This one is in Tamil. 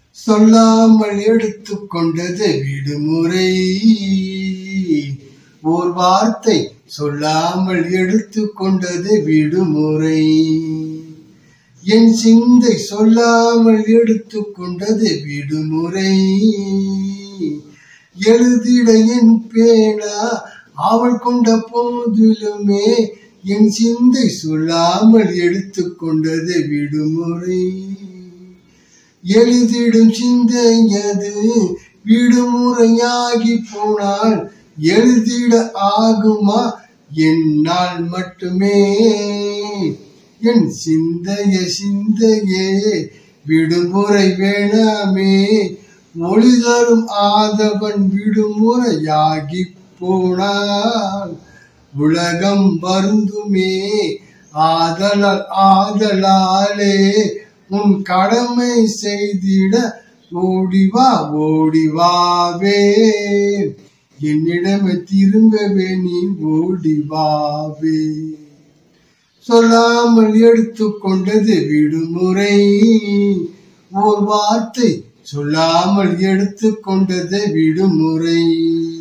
சொல்லாமல் எடுத்துக்கொண்டது விடுமுறை ஓர் வார்த்தை சொல்லாமல் எடுத்துக்கொண்டது விடுமுறை என் சிந்தை சொல்லாமல் எடுத்துக்கொண்டது விடுமுறை எழுதிட என் பேனா அவள் கொண்ட போதிலுமே என் சிந்தை சொல்லாமல் எடுத்துக்கொண்டது விடுமுறை எழுதிடும் சிந்தையது விடுமுறையாகி போனால் எழுதிட ஆகுமா என்னால் மட்டுமே என் சிந்தைய சிந்தையே விடுமுறை வேணாமே மொழி தரும் ஆதவன் விடுமுறையாகி போனால் உலகம் வருந்துமே ஆதலால் ஆதலாலே உன் கடமை செய்திட ஓடிவா ஓடிவாவே என்னிடமே திரும்பவே நீ ஓடிவாவே சொல்லாமல் எடுத்துக்கொண்டது விடுமுறை ஓர் வார்த்தை சொல்லாமல் எடுத்துக்கொண்டது விடுமுறை